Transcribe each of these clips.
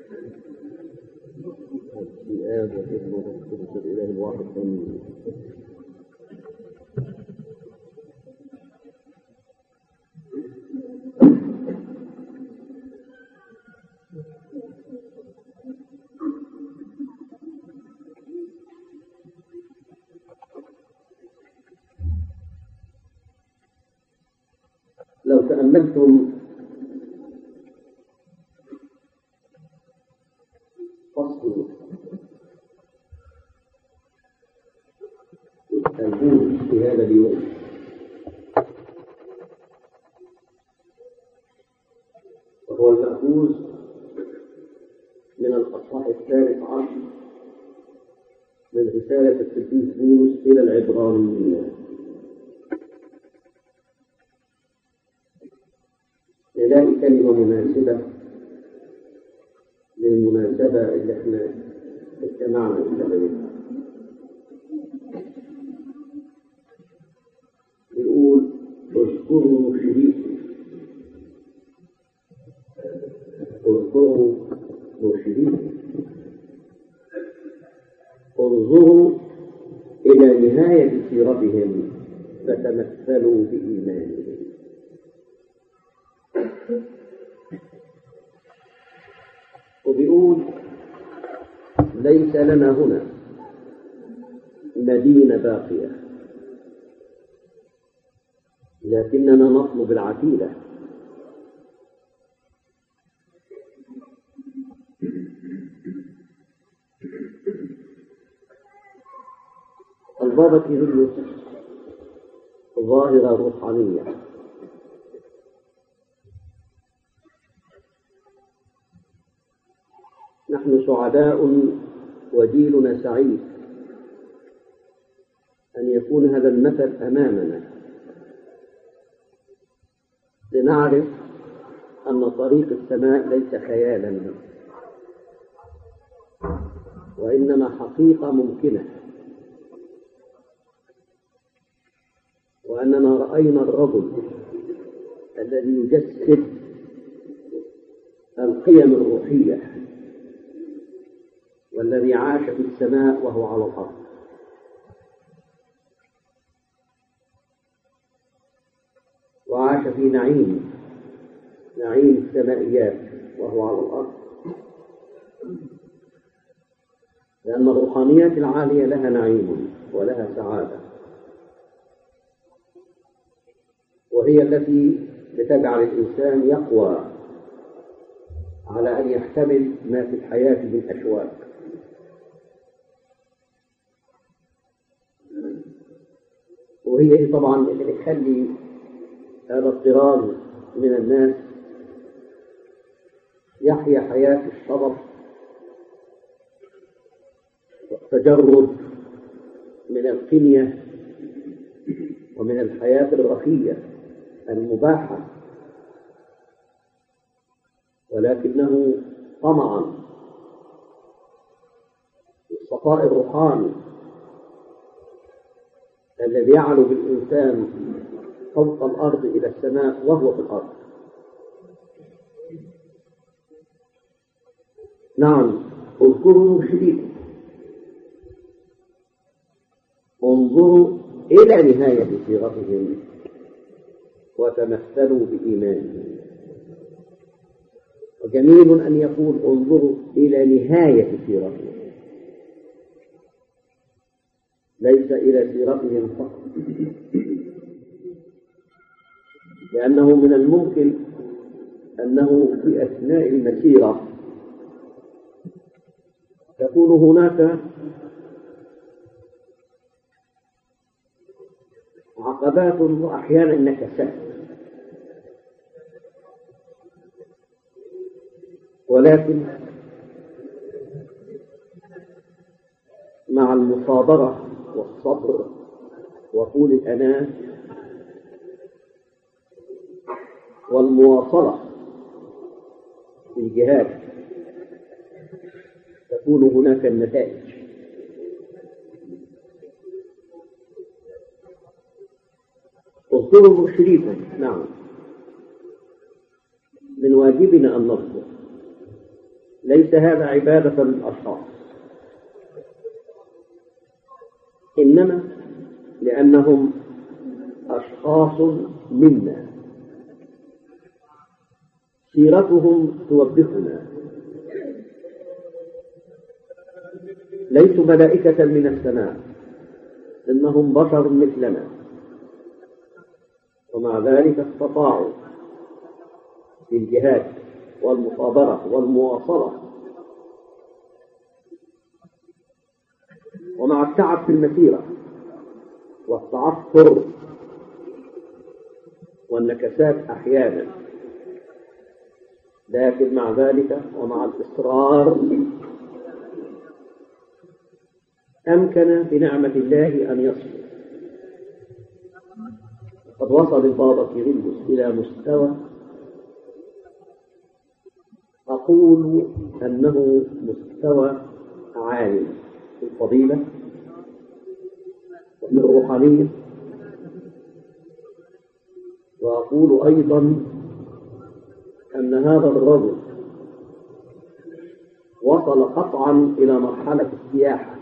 الآب والابن والروح القدس الإله الواحد آمين لو تأملتم فصل الجود في هذا اليوم وهو المأخوذ من الأصحاح الثالث عشر من رسالة القديس بولس إلى العبرانيين نلاقي كلمة مناسبة للمناسبة اللي احنا اجتمعنا بسببها يقول اذكروا شريكي اذكروا شريكي انظروا إلى نهاية سيرتهم فتمثلوا بإيمانهم وبيقول ليس لنا هنا مدينة باقية لكننا نطلب العتيدة البابا كيرلس ظاهرة روحانية نحن سعداء وجيلنا سعيد أن يكون هذا المثل أمامنا لنعرف أن طريق السماء ليس خيالا وإنما حقيقة ممكنة وأننا رأينا الرجل الذي يجسد القيم الروحية والذي عاش في السماء وهو على الأرض وعاش في نعيم نعيم السمائيات وهو على الأرض لأن الروحانيات العالية لها نعيم ولها سعادة وهي التي بتجعل الإنسان يقوى على أن يحتمل ما في الحياة من أشواك وهي طبعا اللي بتخلي هذا الطراز من الناس يحيا حياة الشرف والتجرد من القنية ومن الحياة الرخية المباحة ولكنه طمعا الصفاء الروحاني الذي يعلو بالإنسان فوق الأرض إلى السماء وهو في الأرض نعم اذكروا شريكا انظروا إلى نهاية صيغتهم وتمثلوا بإيمانهم وجميل أن يقول انظروا إلى نهاية سيرتهم ليس إلى سيرتهم فقط لأنه من الممكن أنه في أثناء المسيرة تكون هناك عقبات وأحيانا نكسات ولكن مع المصابرة والصبر وطول الأناة والمواصلة في الجهاد تكون هناك النتائج اذكروا شريكا نعم من واجبنا أن نصبر ليس هذا عبادة للأشخاص إنما لأنهم أشخاص منا سيرتهم توبخنا ليسوا ملائكة من السماء إنهم بشر مثلنا ومع ذلك استطاعوا في الجهاد والمصابرة والمواصلة ومع التعب في المسيرة والتعثر والنكسات أحيانا لكن مع ذلك ومع الإصرار أمكن بنعمة الله أن يصبر قد وصل البابا كيرلس إلى مستوى أقول أنه مستوى عالي في الفضيلة وفي الروحانية وأقول أيضا أن هذا الرجل وصل قطعا إلى مرحلة السياحة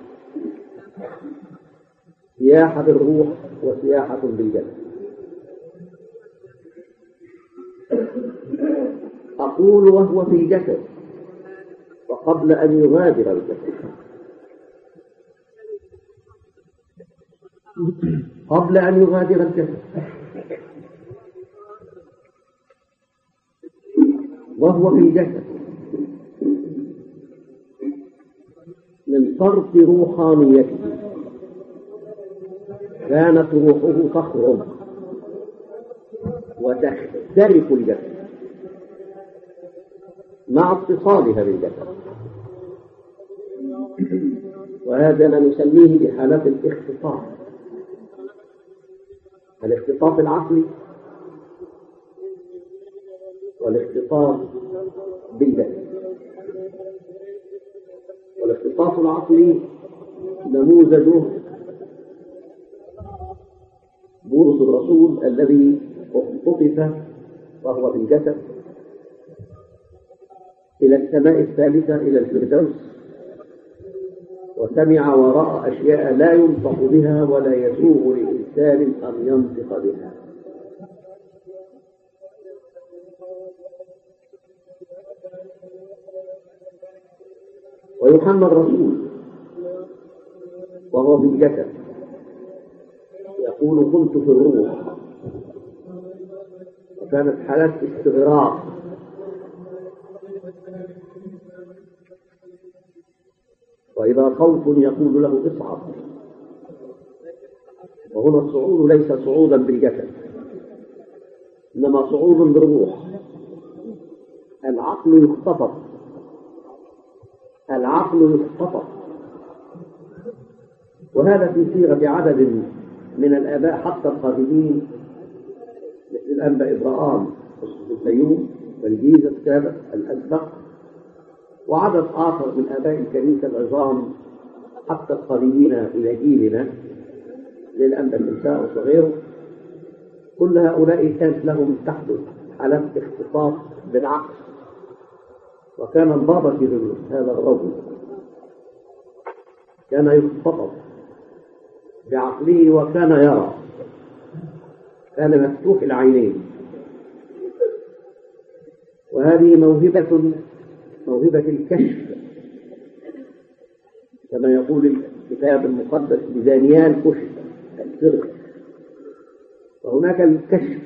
سياحة بالروح وسياحة بالجسد أقول وهو في الجسد وقبل أن يغادر الجسد قبل أن يغادر الجسد وهو في الجسد من فرط روحانيته كانت روحه تخرج وتخترق الجسد مع اتصالها بالجسد وهذا ما نسميه بحالات الاختطاف الاختطاف العقلي والاختطاف بالجسد والاختطاف العقلي نموذجه بولس الرسول الذي اختطف وهو في الجسد إلى السماء الثالثة إلى الفردوس وسمع ورأى أشياء لا ينطق بها ولا يسوغ لإنسان أن ينطق بها ويوحنا الرسول وهو في الجسد يقول كنت في الروح وكانت حالات استغراق وإذا خوف يقول له اصعد وهنا الصعود ليس صعودا بالجسد إنما صعود بالروح العقل يختطف العقل يختطف وهذا في سيرة عدد من الآباء حتى القادمين مثل الأنبا إبراهام الفيوم والجيزة السابق الأسبق وعدد آخر من آباء الكنيسة العظام حتى القريبين إلى جيلنا للأنبا النساء وصغيره كل هؤلاء كانت لهم تحدث حالات اختطاف بالعقل وكان البابا في هذا الرجل كان يختطف بعقله وكان يرى كان مفتوح العينين وهذه موهبة موهبة الكشف كما يقول الكتاب المقدس بدانيال كشف السر وهناك الكشف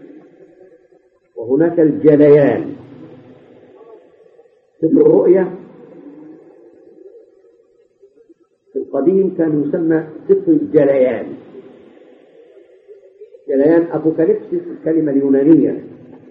وهناك الجليان سر الرؤية في القديم كان يسمى سر الجليان جليان أبوكاليبسيس الكلمة اليونانية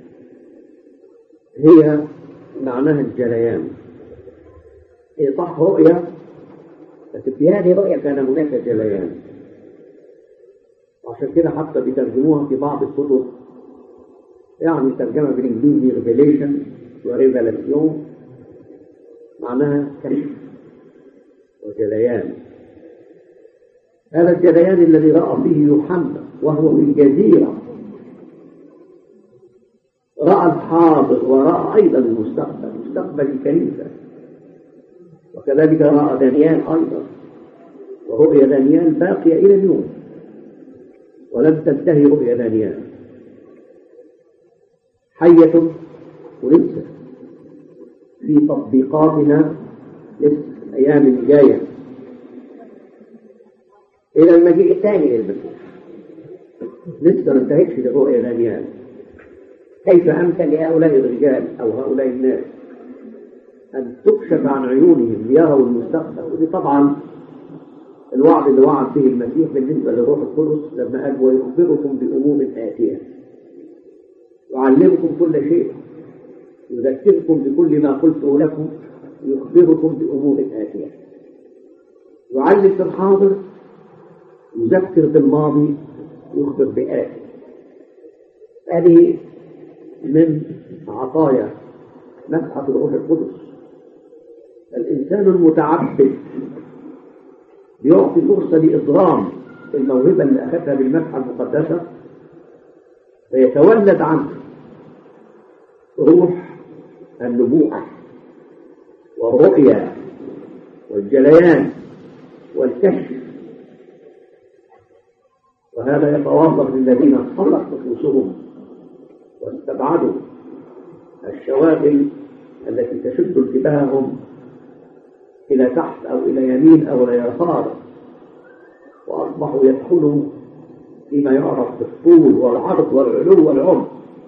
هي معناها الجليان هي صح رؤية لكن في هذه الرؤية كان هناك جليان وعشان كده حتى بيترجموها في بعض الكتب يعني ترجمة بالإنجليزي ريفيليشن وريفيلاسيون معناها كشف وجليان هذا الجليان الذي رأى فيه يوحنا وهو في الجزيرة رأى الحاضر ورأى أيضا المستقبل مستقبل الكنيسة وكذلك رأى دانيال أيضا ورؤيا دانيال باقية إلى اليوم ولم تنتهي رؤيا دانيال حية ولسه في تطبيقاتنا لسه الأيام الجاية إلى المجيء الثاني للمسيح لسه ما انتهتش لرؤيا دانيال كيف أمكن لهؤلاء الرجال أو هؤلاء الناس أن تكشف عن عيونهم ليروا المستقبل ودي طبعا الوعد اللي وعد به المسيح بالنسبة للروح القدس لما قال ويخبركم بأمور آتية يعلمكم كل شيء يذكركم بكل ما قلته لكم يخبركم بأمور آتية يعلم في الحاضر يذكر بالماضي يخبر بآتي هذه من عطايا نفحة الروح القدس الإنسان المتعبد بيعطي فرصة لإضرام الموهبة اللي أخذها بالمسحة المقدسة فيتولد عنه روح النبوءة والرؤيا والجليان والكشف وهذا يتوظف للذين صلت نفوسهم واستبعدوا الشواغل التي تشد انتباههم إلى تحت أو إلى يمين أو إلى يسار وأصبحوا يدخلوا فيما يعرف بالطول والعرض والعلو والعمق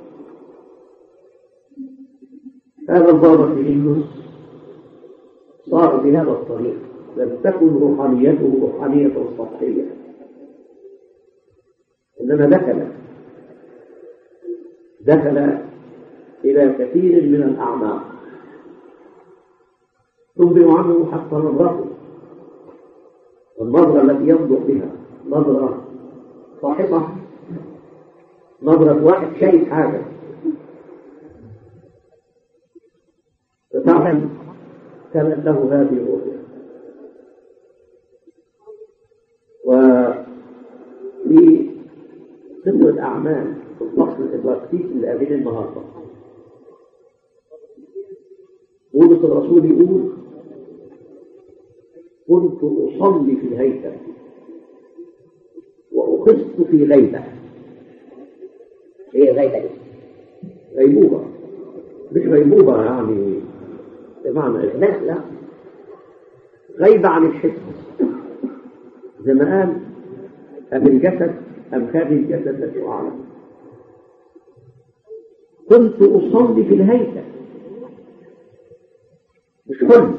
هذا البابا فيلينوس صار بهذا الطريق لم تكن روحانيته روحانية سطحية إنما دخل دخل إلى كثير من الأعماق تنبئ عنه حتى نظرته والنظرة التي ينظر بها نظرة صاحبة نظرة واحد شايف حاجة فتعلم كانت له هذه الرؤية وفي سر الأعمال في الفصل الإدراكتيك اللي قابلين النهارده بولس الرسول يقول كنت أصلي في الهيكل وأخذت في غيبة ايه غايبة دي غيبوبة مش غيبوبة يعني بمعنى إغلاق لا غيبة عن الحس زي ما قال أم الجسد أم خارج الجسد لست أعلم كنت أصلي في الهيكل مش حلم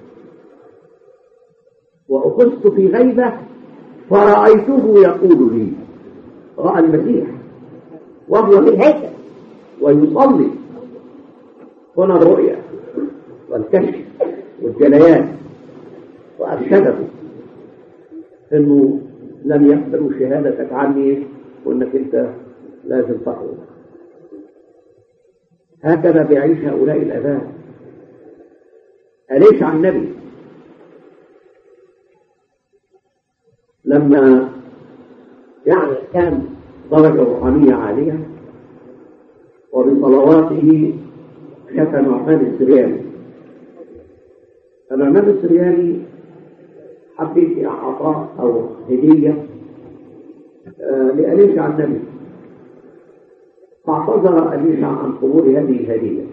وأخذت في غيبة فرأيته يقول لي رأى المسيح وهو في الهيكل ويصلي هنا الرؤيا والكشف والجليان وأرشده انه لم يقبلوا شهادتك عني وانك انت لازم تقوم هكذا بيعيش هؤلاء الاباء أليش عن النبي لما يعني كان درجة روحانية عالية وبصلواته شفى نعمان السرياني فنعمان السرياني حبيت عطاء أو هدية آه لأليشع النبي فاعتذر أليشع عن قبول هذه الهدية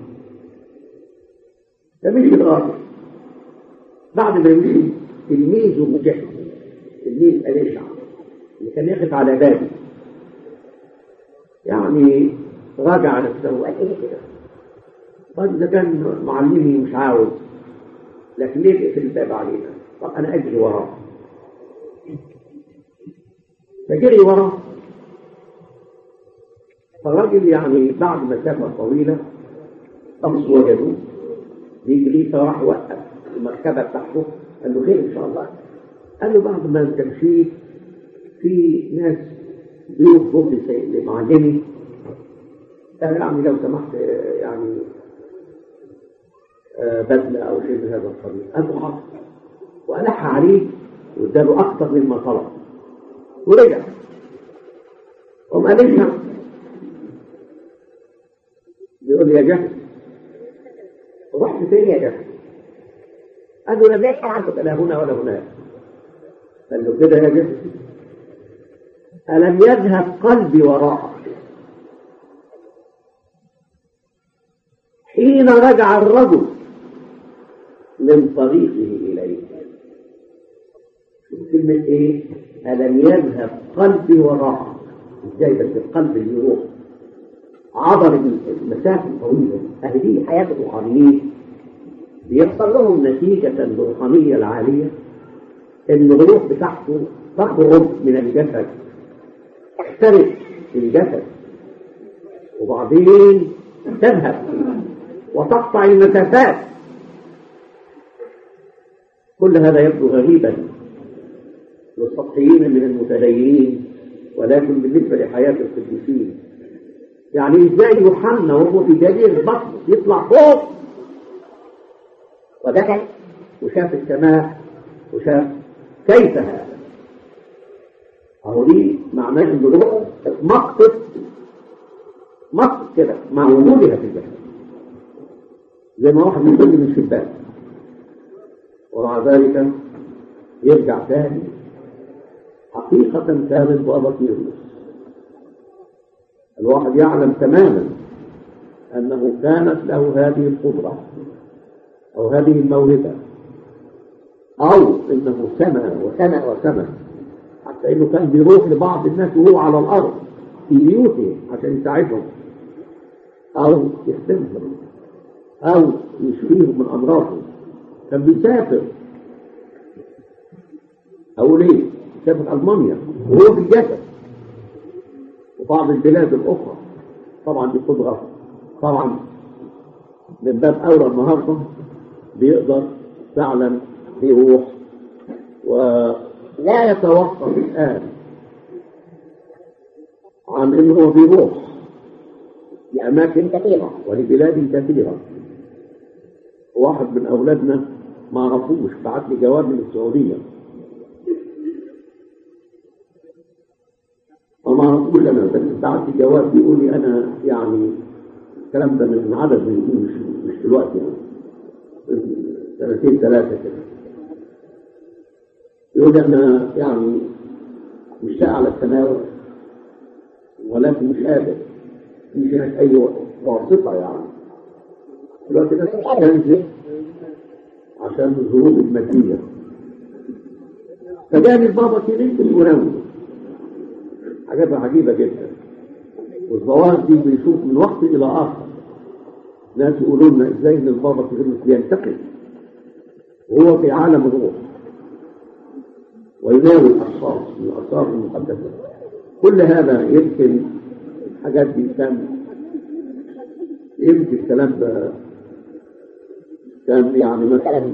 فمشي الراجل بعد ما يمشي تلميذه مجاهد تلميذ أليشع اللي كان يقف على بابه يعني راجع نفسه وقال ايه كده طيب ده كان معلمي مش عاوز لكن ليه بيقفل الباب علينا طب انا اجري وراه فجري وراه فالراجل يعني بعد مسافة طويلة أمس وجدوه بيجري فراح وقف المركبة بتاعته قال له خير إن شاء الله قال له بعد ما أنت مشيت في ناس ضيوف جم لمعلمي قال يعني لو سمحت يعني بدلة أو شيء من هذا القبيل قال له حاضر وألح عليه واداله أكثر مما طلب ورجع قام قال بيقول لي يا جهل رحت فين يا جهل قال له لم يشعر عنك لا هنا ولا هناك قال له كده يا جسد ألم يذهب قلبي وراءك حين رجع الرجل من طريقه إليه كلمة إيه؟ ألم يذهب قلبي وراءك إزاي بس القلب اللي يروح عبر المسافة الطويلة أهل دي حياة الروحانيين بيحصل لهم نتيجة الروحانية العالية إن الروح بتاعته تخرج من الجسد تحترق الجسد وبعدين تذهب وتقطع المسافات كل هذا يبدو غريبا للسطحيين من المتدينين ولكن بالنسبة لحياة القديسين يعني ازاي يوحنا وهو في جرير البطن يطلع فوق ودخل وشاف السماء وشاف كيف هذا اهو دي معناه ان الروح اتمقت مقت كده مع وجودها في الجسد زي ما واحد يطل من الشباك ومع ذلك يرجع تاني حقيقة كانت بابا يونس الواحد يعلم تماما أنه كانت له هذه القدرة أو هذه الموهبة أو أنه سمى وسمى وسمى حتى أنه كان بيروح لبعض الناس وهو على الأرض في بيوتهم عشان يساعدهم أو يخدمهم أو يشفيهم من أمراضهم كان بيسافر أو ليه؟ سافر ألمانيا وهو في الجسد وبعض البلاد الأخرى طبعا دي قدرة طبعا من باب أولى النهاردة بيقدر فعلا يروح ولا يتوقف الآن عن إنه هو بيروح لأماكن كثيرة ولبلاد كثيرة واحد من أولادنا ما عرفوش بعت لي جواب من السعودية وما عرفوش أنا بس بعت لي جواب بيقول لي أنا يعني الكلام ده من عدد من مش مش دلوقتي يعني سنتين ثلاثة كده يقول لي أنا يعني مشتاق على التناول ولكن مش قادر مش هناك أي واسطة يعني دلوقتي الناس تنزل عشان الظروف المادية فجاني البابا كيريك المنوي حاجات عجيبة جدا والظواهر دي بيشوف من وقت إلى آخر ناس يقولوا لنا إزاي إن البابا كيريك بينتقل وهو في عالم الروح ويناول أشخاص من الآثار المقدسة كل هذا يمكن الحاجات دي كان يمكن الكلام ده كان يعني مثلا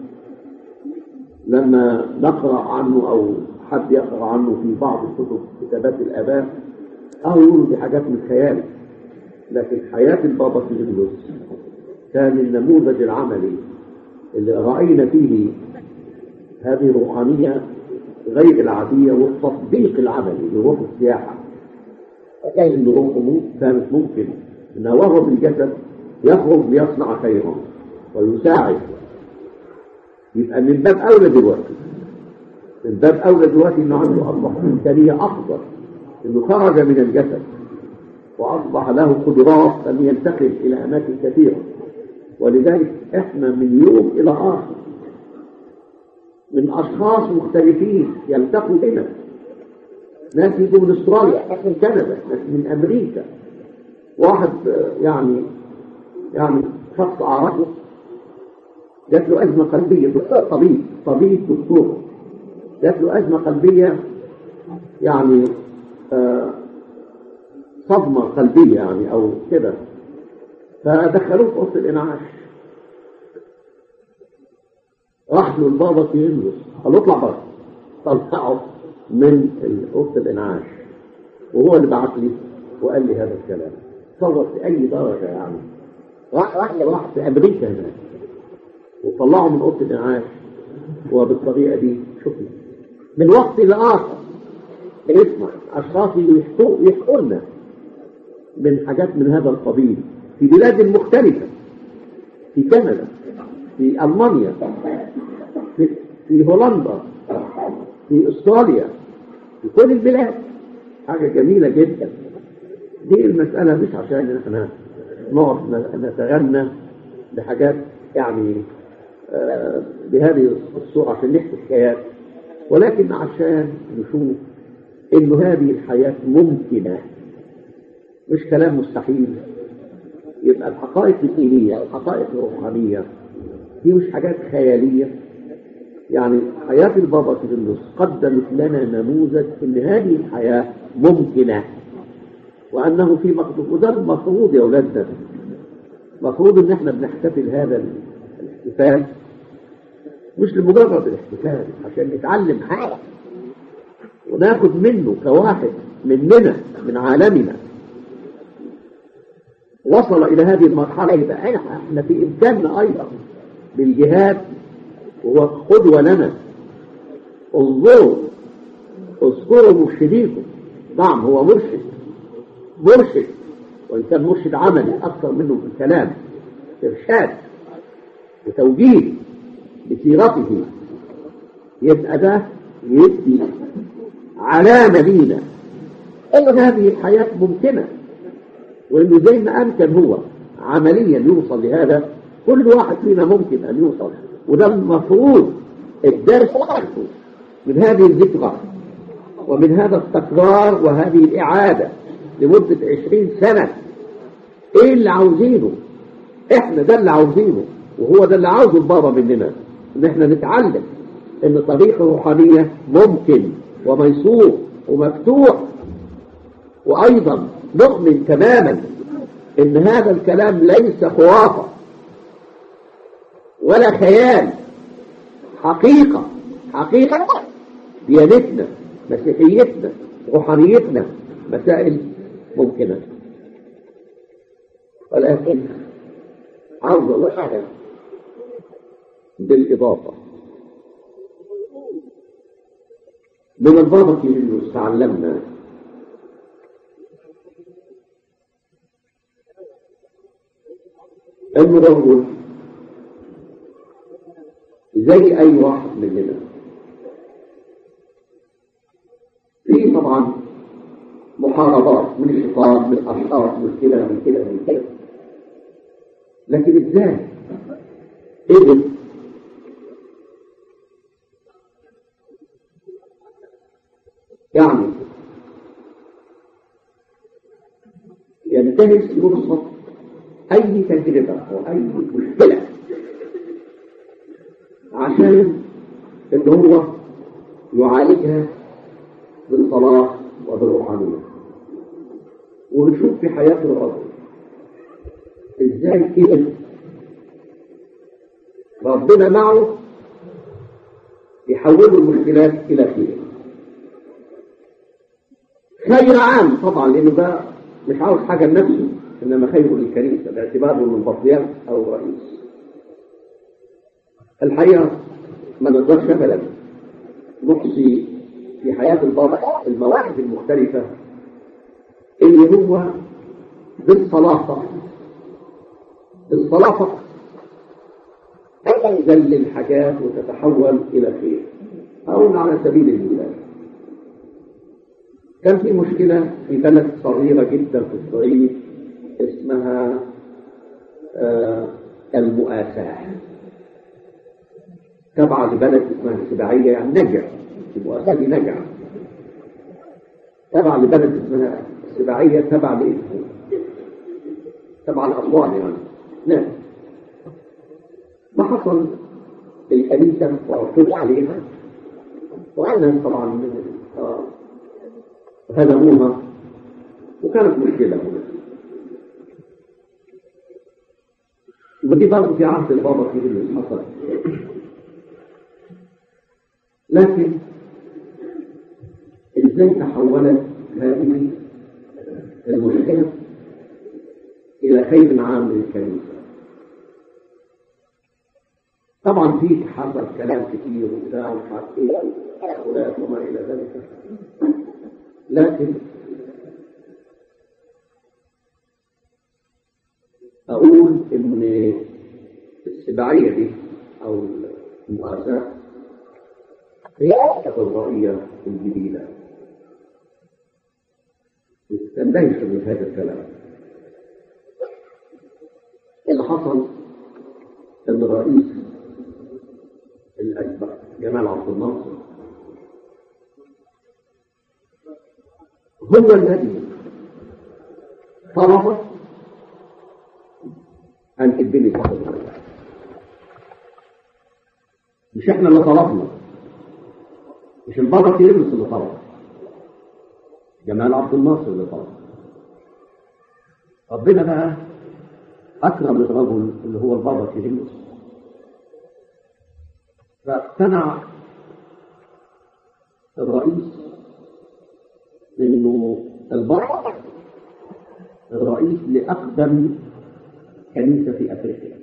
لما نقرأ عنه أو حد يقرأ عنه في بعض الكتب كتابات الآباء أو يقولوا دي حاجات من خيال لكن حياة البابا سيدنوس كان النموذج العملي اللي رأينا فيه هذه الروحانية غير العادية والتطبيق العملي لروح السياحة وكان إن روحه كانت ممكن إنه وهو في الجسد يخرج ليصنع خيرا ويساعد يبقى من باب أولى دلوقتي من باب أولى دلوقتي إنه عنده أصبح إمكانية أفضل إنه خرج من الجسد وأصبح له قدرات أن ينتقل إلى أماكن كثيرة ولذلك إحنا من يوم إلى آخر من أشخاص مختلفين يلتقوا بنا ناس يجوا من استراليا ناس من كندا ناس من أمريكا واحد يعني يعني شخص أعرفه جات له أزمة قلبية دكتور طبيب طبيب دكتور جات له أزمة قلبية يعني آه صدمة قلبية يعني أو كده فدخلوه في أوضة الإنعاش راح له البابا كيرلس قال له اطلع بره طلعه من أوضة الإنعاش وهو اللي بعت لي وقال لي هذا الكلام تصور في أي درجة يعني راح راح راح في أمريكا هناك وطلعه من أوضة الإنعاش وبالطريقة دي شوفي من وقت لآخر بنسمع أشخاص يحكوا يحكوا لنا من حاجات من هذا القبيل في بلاد مختلفة في كندا في ألمانيا في, في هولندا في استراليا في كل البلاد حاجة جميلة جدا دي المسألة مش عشان احنا نقعد نتغنى بحاجات يعني آه بهذه الصورة عشان نحكي حكايات ولكن عشان نشوف انه هذه الحياة ممكنة مش كلام مستحيل يبقى الحقائق الدينية الحقائق الروحانية دي مش حاجات خيالية يعني حياة البابا كيرلس قدمت لنا نموذج ان هذه الحياة ممكنة وانه في مقدور وده المفروض يا اولادنا المفروض ان احنا بنحتفل هذا الاحتفال مش لمجرد الاحتفال عشان نتعلم حاجة وناخد منه كواحد مننا من عالمنا وصل إلى هذه المرحلة يبقى احنا في إمكاننا أيضا بالجهاد وهو قدوة لنا انظروا اذكروا مرشديكم نعم هو مرشد مرشد وإن كان مرشد عملي أكثر منه في الكلام إرشاد وتوجيه بسيرته يبقى ده يدي علامة لينا إن هذه الحياة ممكنة وإنه زي ما أمكن هو عمليا يوصل لهذا كل واحد فينا ممكن أن يوصل وده المفروض الدرس من هذه الذكرى ومن هذا التكرار وهذه الإعادة لمدة عشرين سنة إيه اللي عاوزينه إحنا ده اللي عاوزينه وهو ده اللي عاوزه البابا مننا إن إحنا نتعلم إن طريق الروحانية ممكن وميسور ومفتوح وأيضا نؤمن تماما إن هذا الكلام ليس خرافة ولا خيال حقيقة حقيقة ديانتنا مسيحيتنا روحانيتنا مسائل ممكنة ولكن عرض الله حاجة بالإضافة من الضابط اللي تعلمنا انه رجل زي اي واحد مننا في طبعا محاربات من الشيطان من الاشخاص من كده من كده من كده لكن ازاي قدر يعني ينتهز فرصة أي تجربة أو أي مشكلة عشان إن هو يعالجها بالصلاة وبالروحانية ونشوف في حياة الرجل إزاي كده ربنا معه يحول المشكلات إلى خير خير عام طبعا لأنه ده مش عاوز حاجة لنفسه إنما خير للكنيسة باعتباره من بطيان أو رئيس الحقيقة ما نقدرش أبدا نحصي في حياة البابا المواهب المختلفة اللي هو بالصلاة فقط بالصلاة فقط تنزل الحاجات وتتحول إلى خير أو على سبيل المثال كان في مشكلة في بلد صغيرة جدا في الصعيد اسمها آه المؤاساة تبع لبلد اسمها السباعية يعني نجع المؤاساة دي نجع تبع لبلد اسمها السباعية تبع لإسمه تبع الأسوان يعني نعم ما حصل الكنيسة وعرفت عليها وأنا طبعا آه هدموها وكانت مشكلة هنا ودي برضه في عهد البابا في اللي حصل لكن ازاي تحولت هذه المشكلة إلى خير عام للكنيسة طبعا في حصل كلام كتير وبتاع ومش عارف ايه تدخلات وما الى ذلك لكن اقول ان السباعيه دي او المؤاساه رئاسة الرؤية الجديدة تندهش من هذا الكلام اللي حصل ان الرئيس الاسبق جمال عبد الناصر هو الذي طلب ان تبني فخر مش احنا اللي طلبنا مش البابا كيرلس اللي طلب جمال عبد الناصر اللي طلب ربنا بقى اكرم الرجل اللي هو البابا كيرلس فاقتنع الرئيس انه البابا الرئيس لاقدم كنيسه في افريقيا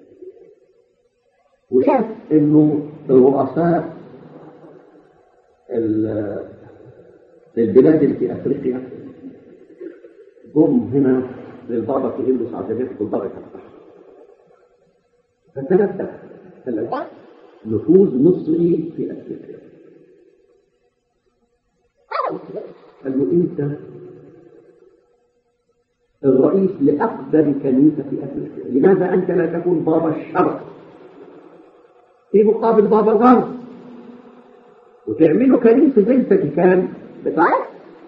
وشاف انه الرؤساء للبلاد اللي في افريقيا جم هنا للبابا كيرلس عشان ياخدوا البركه بتاعته فتنبه نفوذ مصري في افريقيا قال له انت الرئيس لاقدم كنيسه في افريقيا لماذا انت لا تكون بابا الشرق في مقابل بابا الغرب وتعملوا كنيسه زي الفاتيكان بتاعك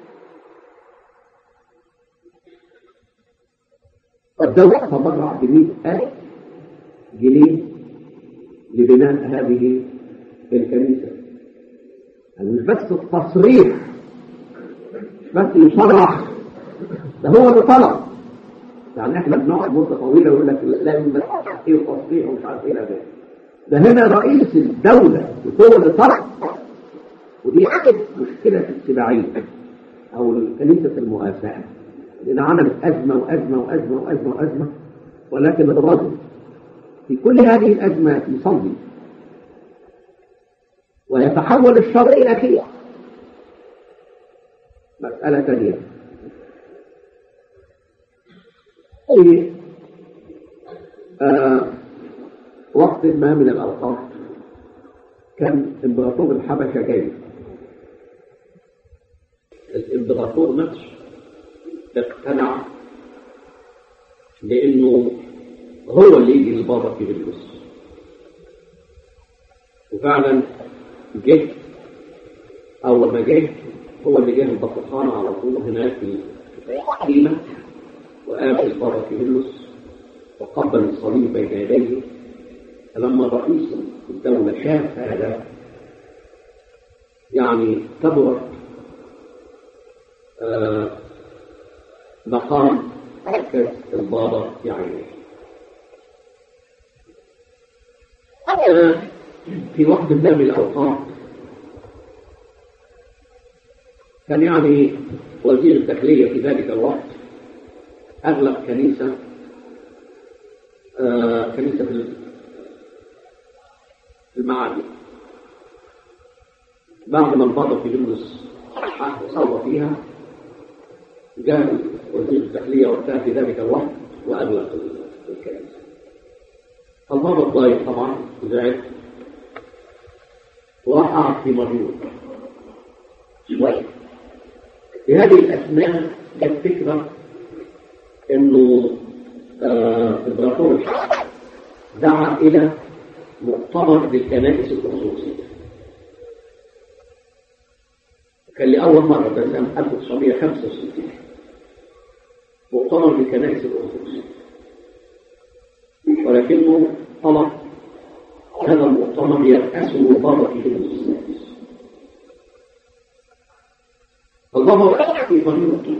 الدولة تبرع بمئة ألف جنيه لبناء هذه الكنيسة يعني مش بس التصريح مش بس يصرح ده هو اللي طلب يعني احنا بنقعد مدة طويلة ويقول لك لازم بس تحقيق وتصريح ومش عارف ايه ده ده هنا رئيس الدولة هو اللي طلب ودي عقد مشكلة السباعية أو كنيسة المؤاساة لأن عملت أزمة وأزمة وأزمة وأزمة وأزمة ولكن الرجل في كل هذه الأزمات يصلي ويتحول الشر إلى خير مسألة ثانية في آه وقت ما من الأوقات كان إمبراطور الحبشة جاي الإمبراطور نفسه اقتنع بأنه هو اللي يجي للبابا في الجلوس وفعلا جه أول ما جه هو اللي جه البطحانة على طول هناك في قيمة وقابل البابا كيرلس وقبل الصليب بين يديه فلما رئيس الدولة شاف هذا يعني كبرت آه مقام البابا في عينيه آه في وقت ما من الأوقات كان يعني وزير الداخلية في ذلك الوقت أغلب كنيسة آه كنيسة في المعادي بعد ما البابا في جملس صلى فيها جاء وزير الداخلية وقتها في ذلك الوقت وأغلق الكنيسة البابا الطايف طبعا زعل وراح قعد في مريوط شوية في هذه الأثناء جت فكرة إنه الإمبراطور آه دعا إلى مؤتمر للكنائس الخصوصية كان لأول مرة ده سنة 1965 مؤتمر للكنائس الخصوصية ولكنه طلب هذا المؤتمر يرأسه بابا في السادس البابا وقع في ضميرته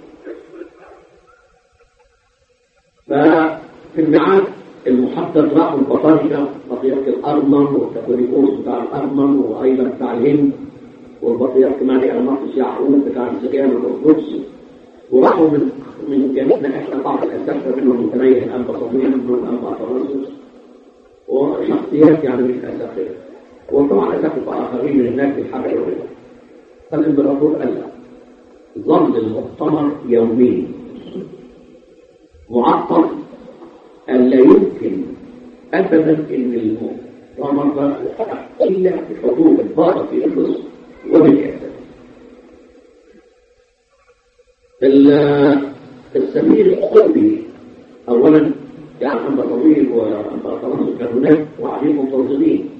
ففي الميعاد المحدد راحوا البطاركة بطريقة الأرمن والكاثوليكوس بتاع الأرمن وأيضا بتاع الهند والبطريرك مالي المقدس يعقوب بتاع السجان الأرثوذكس وراحوا من من جميعنا احنا بعض الاساتذه منهم متميز الانبا صبري منهم الانبا فرنسوس وشخصيات يعني من الاساتذه وطبعا اساتذه اخرين من الناس الحبشة فالامبراطور قال لا ظل المؤتمر يومين معطل أن لا يمكن أبدا أن ومرضى إلا بحضور البابا في القدس وبالإعلام السفير القطبي أولا كان أنبا طويل وأنبا طويل كان هناك وعليهم منتظرين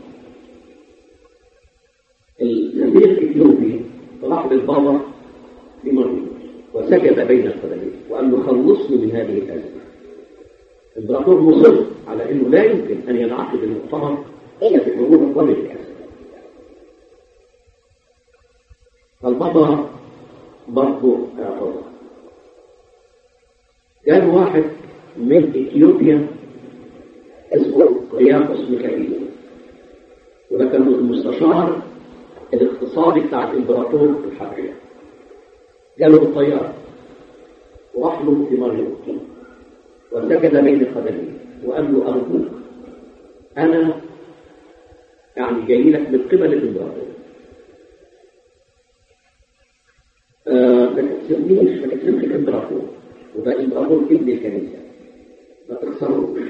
السفير الإثيوبي راح للبابا في مريم وسجد بين القدمين وقال له خلصني من هذه الأزمة الإمبراطور مصر على أنه لا يمكن أن ينعقد المؤتمر إلا بحضور الضمير الأسد فالبابا برضه اعترض كان واحد من اثيوبيا اسمه قياقوس ميكائيل وده كان المستشار الاقتصادي بتاع الامبراطور الحبشيه جاله الطياره وراح له في مريم وسجد بين قدميه وقال له ارجوك انا يعني جاي لك من قبل الامبراطور ما تكسبنيش ما تكسبش الامبراطور وده الامبراطور ابن الكنيسه ما تخسروش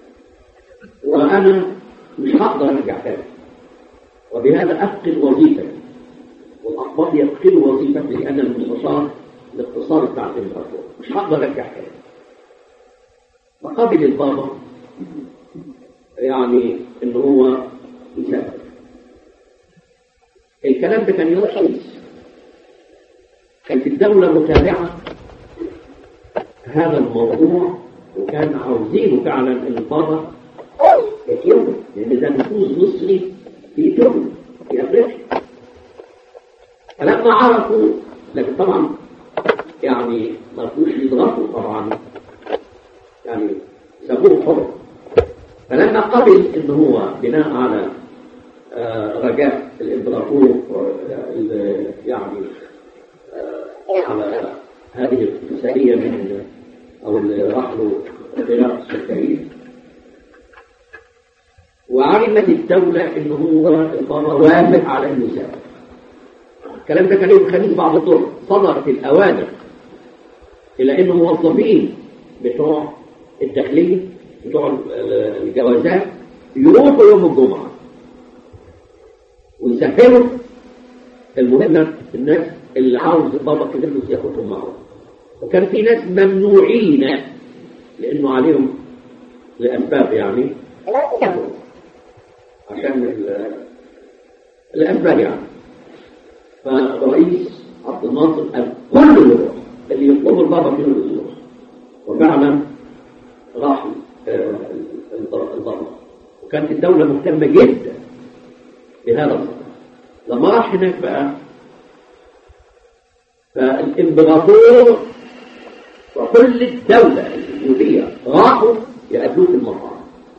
وانا مش هقدر ارجع تاني وبهذا افقد وظيفتي والاقباط يفقدوا وظيفتي لان المستشار الاقتصادي بتاع الامبراطور مش هقدر ارجع تاني فقابل البابا يعني ان هو يسافر الكلام ده كان يوم خميس كانت الدولة متابعة هذا الموضوع وكان عاوزينه فعلا البابا يتيوم لأن ده نفوذ مصري في اثيوبيا في أفريقيا فلما عرفوا لكن طبعا يعني ما رضوش يضغطوا طبعا يعني سابوه حر فلما قبل ان هو بناء على رجاء الامبراطور يعني على هذه السرية من أو اللي راح له قراءة السكرين وعلمت الدولة إن هو وافق على النساء الكلام ده كان يوم الخميس بعد الظهر صدرت الأوامر إلى إن الموظفين بتوع الداخلية بتوع الجوازات يروحوا يوم الجمعة ويسهلوا المهمة الناس اللي عاوز بابا كلمه ياخدهم معه وكان في ناس ممنوعين لانه عليهم لاسباب يعني عشان الاسباب يعني فالرئيس عبد الناصر قال كل اللي اللي يطلبوا البابا منه يروح وفعلا راح البابا وكانت الدولة مهتمة جدا بهذا الصدر لما راح هناك بقى فالامبراطور وكل الدولة اليهودية راحوا يقابلوه في المطار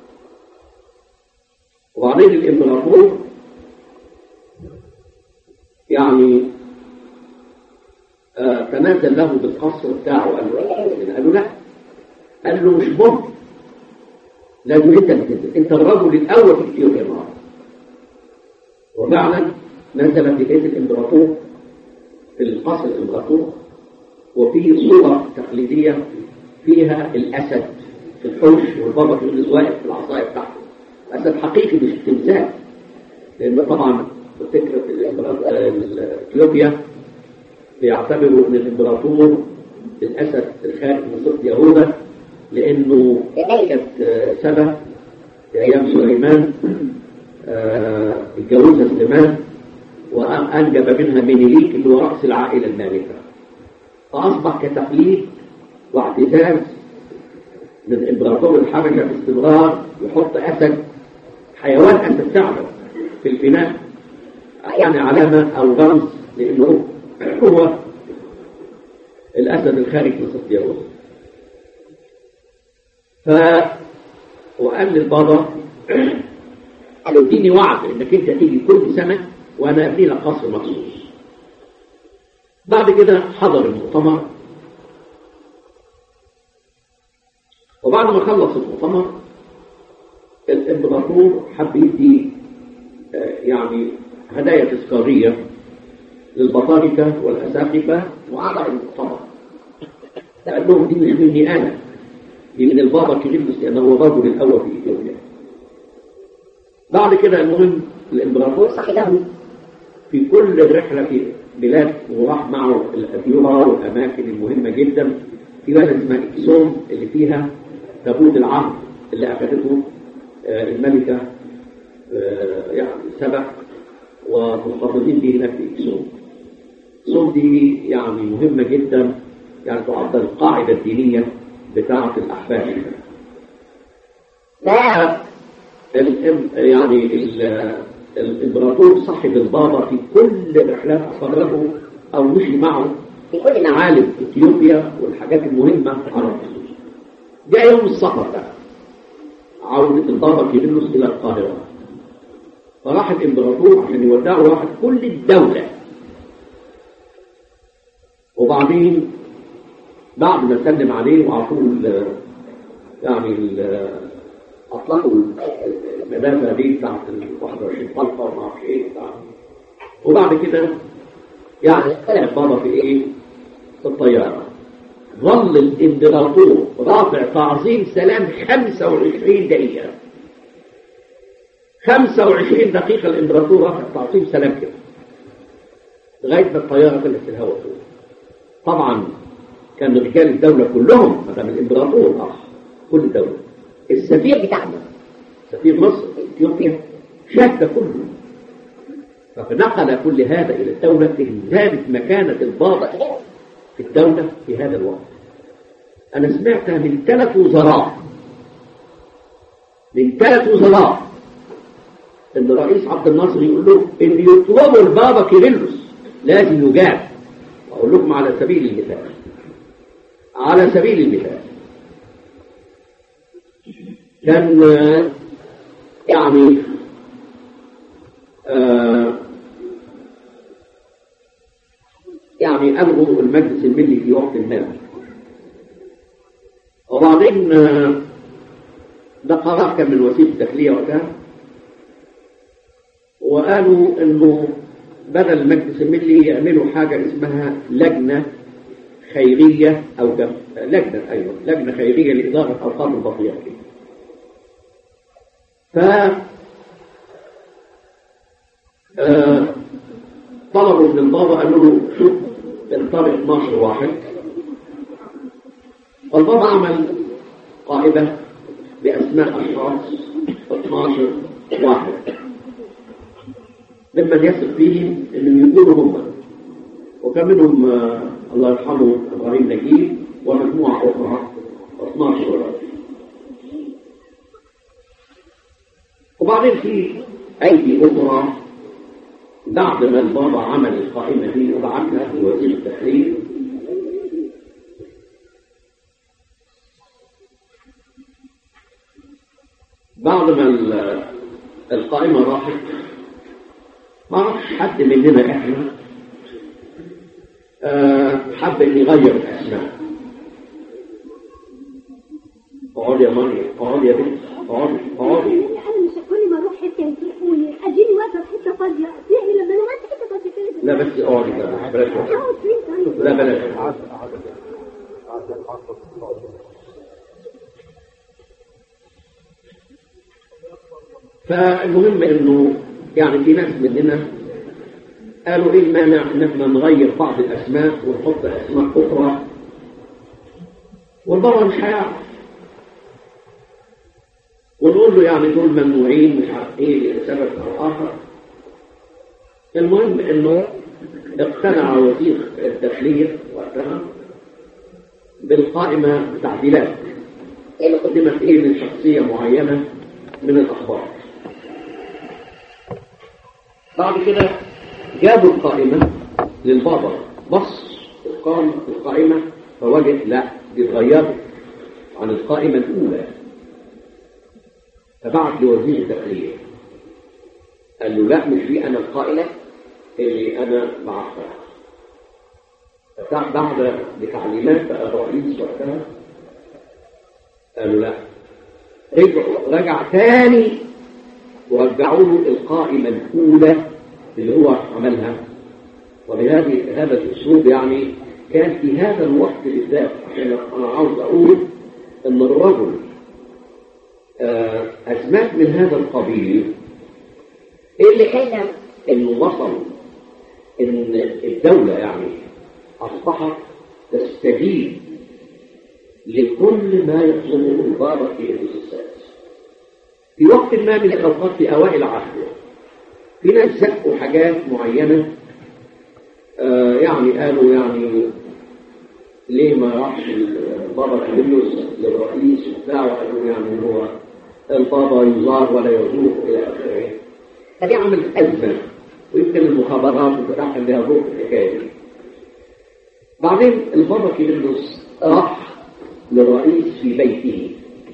وبعدين الامبراطور يعني آه تنازل له بالقصر بتاعه قال له قال له لا قال له مش ممكن لازم انت تنزل انت الرجل الاول في اثيوبيا النهارده وفعلا نزل في بيت الامبراطور في القصر الامبراطور وفي صورة تقليدية فيها الأسد في الحوش والبابا في واقف في العصاية بتاعته أسد حقيقي مش تمثال لأن طبعا فكرة اثيوبيا بيعتبروا ان الامبراطور الاسد الخارج من سلطة يهوذا لانه كانت سبا في ايام سليمان اتجوزها سليمان وأنجب منها مينيليك اللي هو رأس العائلة المالكة فأصبح كتقليد واعتزاز من إمبراطور الحبشة باستمرار يحط أسد حيوان أسد فعلا في البناء يعني علامة أو رمز لأنه هو الأسد الخارج من صف يهوذا ف وقال للبابا قالوا اديني وعد انك انت تيجي كل سنه وانا ابني لك قصر مخصوص بعد كده حضر المؤتمر وبعد ما خلص المؤتمر الامبراطور حب يدي يعني هدايا تذكاريه للبطاركه والاساقفه وعبر المؤتمر قال لهم دي مش مني انا دي من البابا كيرلس لانه هو الرجل الاول في اثيوبيا بعد كده المهم الامبراطور صحيح في كل رحله في بلاد وراح معه الاديره والاماكن المهمه جدا في بلد اسمها اكسوم اللي فيها تابوت العهد اللي اخذته آه، الملكه آه، يعني سبع ومحتفظين به هناك في اكسوم اكسوم دي يعني مهمه جدا يعني تعد القاعده الدينيه بتاعه الاحباب الام- يعني ال- الامبراطور صاحب البابا في كل رحلات اصابته او مشي معه في كل معالم معالم اثيوبيا والحاجات المهمه على الخصوص جاء يوم السفر بقى عودة البابا كيرلس الى القاهره فراح الامبراطور عشان يودعه راح كل الدوله وبعدين بعد ما سلم عليه وعطوه ال- يعني ال- اطلقوا المدافع دي بتاعت ال 21 طلقه وما اعرفش ايه بتاع وبعد كده يعني طلع بابا في ايه؟ في الطياره ظل الامبراطور رافع تعظيم سلام 25 دقيقه 25 دقيقه الامبراطور رافع تعظيم سلام كده لغايه ما الطياره طلعت في الهواء فوق طبعا كان رجال الدوله كلهم ما دام الامبراطور راح كل الدوله السفير بتاعنا سفير مصر اثيوبيا شاف ده كله فنقل كل هذا الى الدوله لزادت مكانه البابا في الدوله في هذا الوقت انا سمعتها من ثلاث وزراء من ثلاث وزراء ان الرئيس عبد الناصر يقول له ان يطلبوا البابا كيرلس لازم يجاب اقول لكم على سبيل المثال على سبيل المثال كان آه، يعني آه، يعني ألغوا المجلس الملي في وقت ما وبعدين آه، ده قرار كان من وزير الداخلية وقتها وقالوا انه بدل المجلس الملي يعملوا حاجة اسمها لجنة خيرية أو جم... لجنة أيوة لجنة خيرية لإدارة أوقات البطيئة ف آه، طلبوا من البابا قالوا له شوف الطريق 12 واحد فالبابا عمل قائمة بأسماء أشخاص 12 واحد ممن يثق فيهم انهم يكونوا هم وكان منهم آه، الله يرحمه ابراهيم نجيب ومجموعه اخرى 12 ولد وبعدين في ايدي اخرى بعد ما البابا عمل القائمه دي وبعتها لوزير التحرير بعد ما ال- القائمه راحت ما اعرفش حد مننا احنا آه، حب ان يغير الاسماء اقعدي يا مريم اقعدي يا بنت اقعدي اقعدي انا مش كل ما اروح حته يصرفوني اديني واقفه في حته فاضيه يعني لما انا قعدت حته فاضيه كده لا بس اقعدي لا بلاش اقعدي. اقعد فين طيب لا بلاش فالمهم انه يعني في ناس مننا قالوا ايه المانع ان احنا نغير بعض الاسماء ونحط اسماء اخرى والبابا مش هيعرف ونقول له يعني دول ممنوعين مش عارف ايه لسبب او اخر المهم انه اقتنع وزير الداخليه وقتها بالقائمه بتعديلات اللي قدمت ايه من شخصيه معينه من الاخبار بعد كده جابوا القائمه للبابا بص قام القائمه فوجد لا دي اتغيرت عن القائمه الاولى فبعت لوزير الداخليه قال له لا مش دي انا القائمه اللي انا بعثها فبعد بعد بتعليمات بقى الرئيس وقتها قالوا لا رجعوا رجع تاني ورجعوا له القائمة الأولى اللي هو عملها وبهذه هذا الأسلوب يعني كان في هذا الوقت بالذات عشان أنا عاوز أقول إن الرجل آه، أزمات من هذا القبيل ايه اللي خلى انه وصل ان الدولة يعني اصبحت تستجيب لكل ما يطلبه البابا في السادس في وقت ما من الاوقات في اوائل عهده في ناس زقوا حاجات معينة آه يعني قالوا يعني ليه ما راحش البابا كلمنوس للرئيس وبتاع وقالوا يعني ان هو البابا يزار ولا يزور الى اخره فدي عملت ازمه ويمكن المخابرات راح لها روح الحكايه دي بعدين البابا كلمنوس راح للرئيس في بيته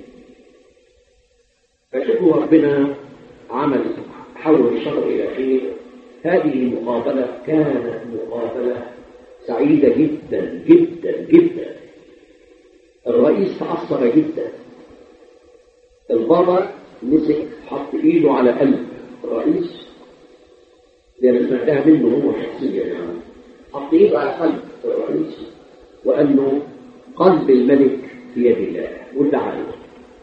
فشوفوا ربنا عمل حول الشر الى خير هذه المقابله كانت مقابله سعيدة جدا جدا جدا الرئيس تأثر جدا البابا مسك حط ايده على قلب الرئيس لأن سمعتها منه هو شخصيا يعني حط ايده على قلب الرئيس وقال له قلب الملك في يد الله وادعى له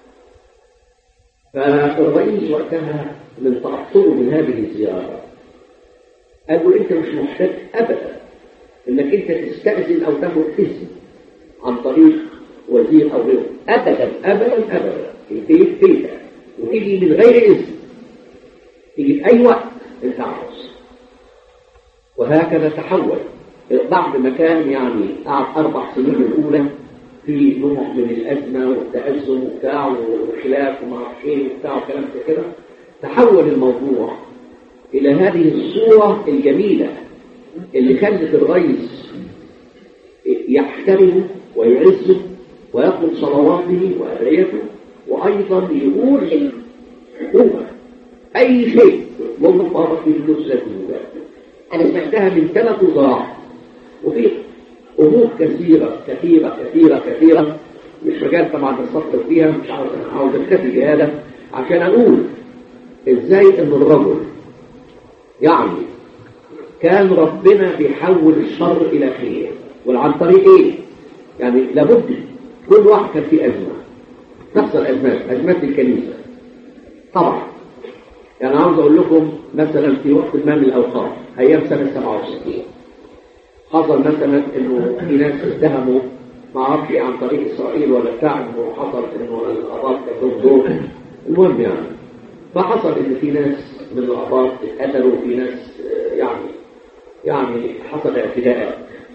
فالرئيس وقتها من تأثره من هذه الزيارة قال له انت مش محتاج ابدا انك انت تستأذن او تاخد اذن عن طريق وزير او غيره ابدا ابدا ابدا البيت بيتك وتيجي من غير اذن تيجي في اي وقت انت عاوز وهكذا تحول بعد ما كان يعني قعد اربع سنين الاولى في نوع من الازمه والتازم وبتاع وخلاف وما اعرفش ايه وبتاع وكلام كده تحول الموضوع الى هذه الصوره الجميله اللي خلت الرئيس يحترمه ويعزه ويطلب صلواته وأدعيته وأيضا يقول هو أي شيء يطلبه بابا في الفلوس لازم أنا سمعتها من ثلاث وزراء وفي أمور كثيرة كثيرة كثيرة كثيرة مش مجال طبعا نستطرق فيها مش عاوز عاوز اكتفي بهذا عشان أقول إزاي إن الرجل يعني كان ربنا بيحول الشر إلى خير وعن طريق إيه؟ يعني لابد كل واحد كان فيه أزمة تحصل أزمات أزمات الكنيسة طبعا يعني عاوز أقول لكم مثلا في وقت ما من الأوقات أيام سنة 67 حصل مثلا إنه في ناس اتهموا ما اعرفش عن طريق إسرائيل ولا بتاع إنه حصل إنه الأباط كان لهم دور المهم يعني فحصل إن في ناس من الأباط اتقتلوا وفي ناس يعني يعني حصل اعتداءات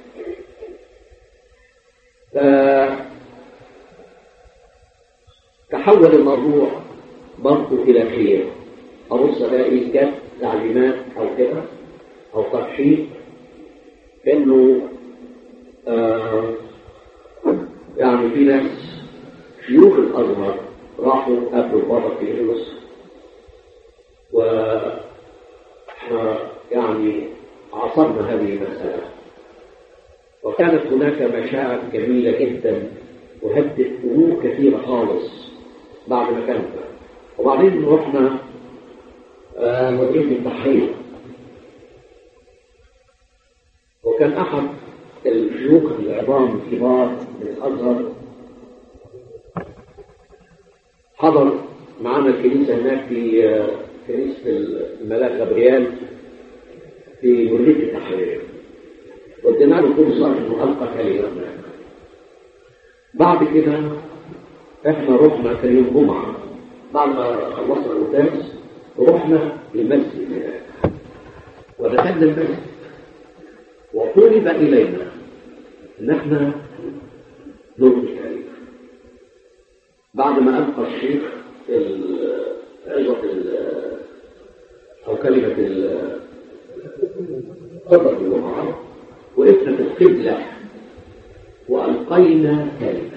تحول الموضوع برضه إلى خير أبص ألاقي جت تعليمات أو كده أو ترشيد إنه آه يعني في ناس شيوخ الأزهر راحوا قبل البابا في مصر و يعني عاصرنا هذه المسألة وكانت هناك مشاعر جميلة جدا وهدت أمور كثيرة خالص بعد ما كانت وبعدين رحنا آه مدينة التحرير وكان أحد الشيوخ العظام الكبار من الأزهر حضر معنا الكنيسة هناك في آه كنيسة الملاك غبريال في مدينة التحرير وادينا له فرصة انه ألقى كلمة بعد كده احنا رحنا كان يوم جمعة بعد ما خلصنا القداس رحنا لمسجد هناك ودخلنا المسجد وطلب إلينا إن احنا نلقي كلمة بعد ما ألقى الشيخ عظة أو كلمة خطبة الجمعة وقفنا في القبلة وألقينا كلمة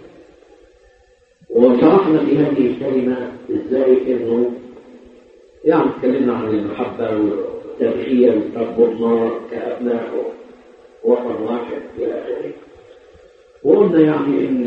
وشرحنا في هذه الكلمة ازاي انه يعني اتكلمنا عن المحبة والتبخير تربطنا كأبناء وطن واحد إلى آخره وقلنا يعني ان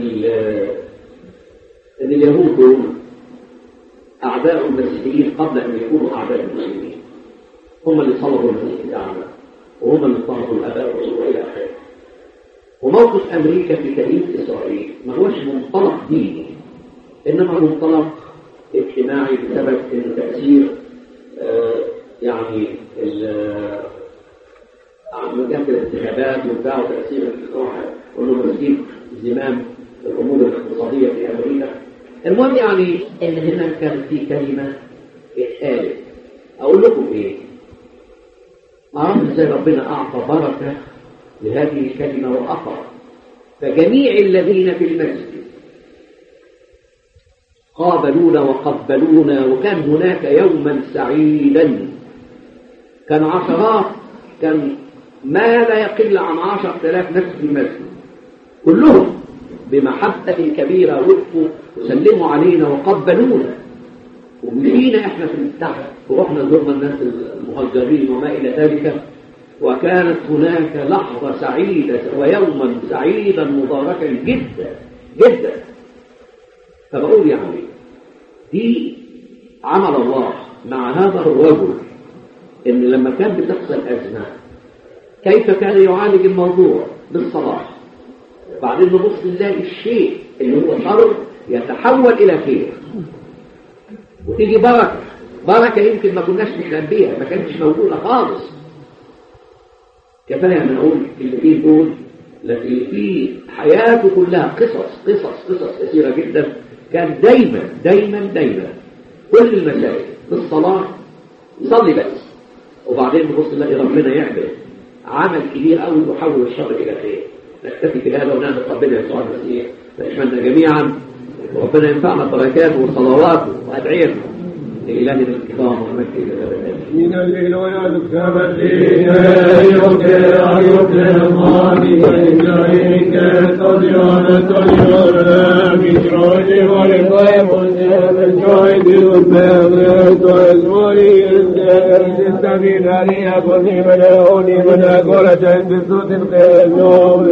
ان اليهود دول أعداء المسيحيين قبل أن يكونوا أعداء المسلمين هم اللي صلبوا المسيح بتاعنا وهم اللي اضطهدوا الآباء والرسول إلى آخره وموقف أمريكا في كنيسة إسرائيل ما هوش منطلق ديني إنما منطلق اجتماعي بسبب إن تأثير يعني ال- عمليات الانتخابات وبتاع وتأثير الانتخابات وانه مسكين زمام الامور الاقتصاديه في امريكا المهم يعني ان هنا كان في كلمه اتقالت اقول لكم ايه؟ أعرف ازاي ربنا اعطى بركه لهذه الكلمه واقر فجميع الذين في المسجد قابلونا وقبلونا وكان هناك يوما سعيدا كان عشرات كان ما لا يقل عن عشرة آلاف نفس في المسجد كلهم بمحبة كبيرة وقفوا وسلموا علينا وقبلونا ومشينا احنا في التحت ورحنا زرنا الناس المهجرين وما إلى ذلك وكانت هناك لحظة سعيدة ويوما سعيدا مباركا جدا جدا فبقول يعني دي عمل الله مع هذا الرجل ان لما كان بتحصل ازمه كيف كان يعالج الموضوع بالصلاح بعدين نبص نلاقي الشيء اللي هو شر يتحول الى خير وتيجي بركه بركه يمكن ما كناش نحلم بيها ما كانتش موجوده خالص كفايه ان اقول كلمتين دول لكن في حياته كلها قصص قصص قصص كثيره جدا كان دايما دايما دايما كل المسائل بالصلاه يصلي بس وبعدين نبص نلاقي ربنا يعمل عمل كبير قوي يحول الشر الى خير نكتفي بهذا ونعمل ربنا يسوع المسيح نتمنى جميعا وربنا ينفعنا بركاته وصلواته وادعيته لإلهنا الكرام والمجد إلى الأبد من الولايات كبدين يوكر يوكر مالي إلهيك تديان تديان بجروج ورقاء مزيب الجويد والبيض واسموري السبيل علي أقول من أولي من أقول جند صوت القيوم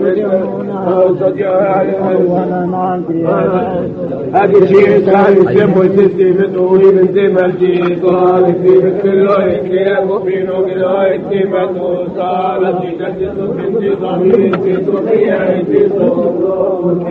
هذه شيء ثاني سمو سيستي بدوي من زي ما الجيد وهذه في مثل الله كيف وفي نوم الله اتبعت وصال في جد من في ضمير في صفية في صفوف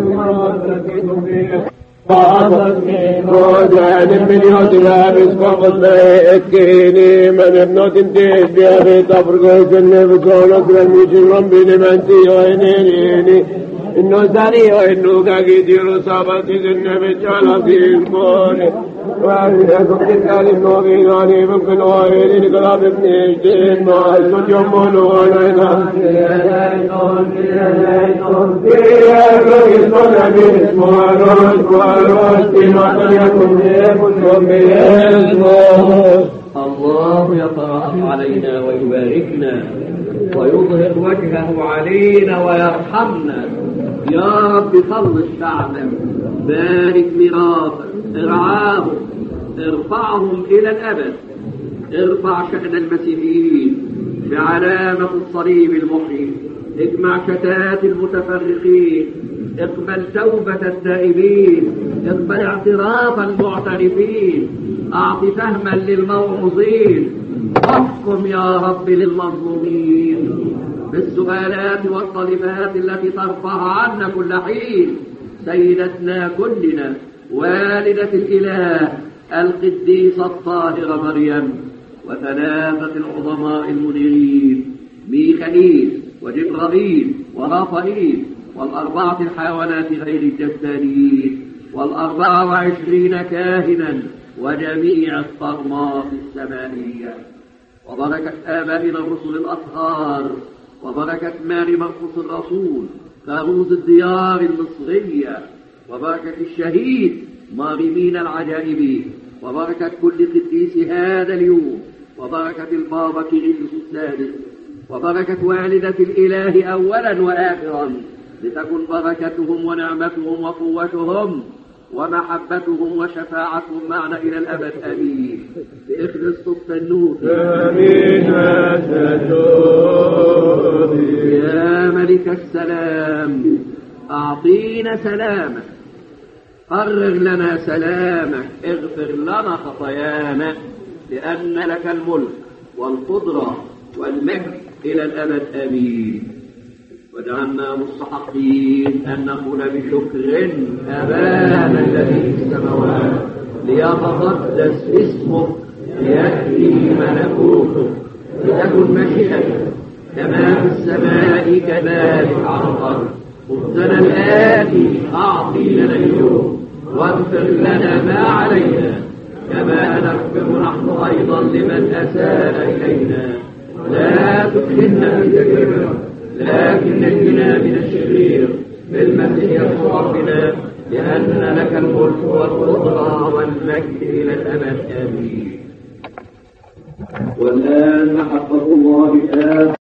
وجعل من يوتها بسقط الكيني من ابنة تنتهي بها في تفرق الجنة بكونك لم يجن ربي لمن تيوينيني إنه ثاني وإنه كاكيد يرصابة النبي جعل في الكون وأنكم تسأل النوبين علي من كل غير لقلاب ابن الدين مع السجن يمون الله يترأف علينا ويباركنا ويظهر وجهه علينا ويرحمنا يا رب خلص شعبك بارك ميراثك ارعاهم ارفعهم إلى الأبد ارفع شأن المسيحيين بعلامة الصليب المحيي اجمع شتات المتفرقين اقبل توبة التائبين اقبل اعتراف المعترفين اعط فهما للموعوظين احكم يا رب للمظلومين بالسؤالات والطلبات التي ترفع عنا كل حين سيدتنا كلنا والدة الإله القديسة الطاهرة مريم وثلاثة العظماء المنيرين ميخائيل وجبرائيل ورافائيل والأربعة الحيوانات غير الجسدانيين والأربعة وعشرين كاهنا وجميع الصرمات السمائية وبركة آبائنا الرسل الأطهار وبركة ماري مرقس الرسول فاروز الديار المصرية وبركة الشهيد مارمين العجائب وبركة كل قديس هذا اليوم وبركة البابا كيرلس السادس وبركة والدة الإله أولا وآخرا لتكن بركتهم ونعمتهم وقوتهم ومحبتهم وشفاعتهم معنا إلى الأبد آمين بإخلاص النور آمين يا ملك السلام أعطينا سلامك قرر لنا سلامك اغفر لنا خطايانا لأن لك الملك والقدرة والمجد إلى الأبد آمين واجعلنا مستحقين أن نقول بشكر أبانا الذي في السماوات ليتقدس اسمك ليأتي ملكوته لتكن مشيئته كما في السماء كذلك على الأرض خبزنا الآتي أعطي لنا اليوم واغفر لنا ما علينا كما نغفر نحن أيضا لمن أساء إلينا لا تدخلنا في تجربة لكن نجنا من الشرير بالمسيح يسوع ربنا لأن لك الملك والقدرة والمجد إلى الأبد آمين والآن محبة الله الآن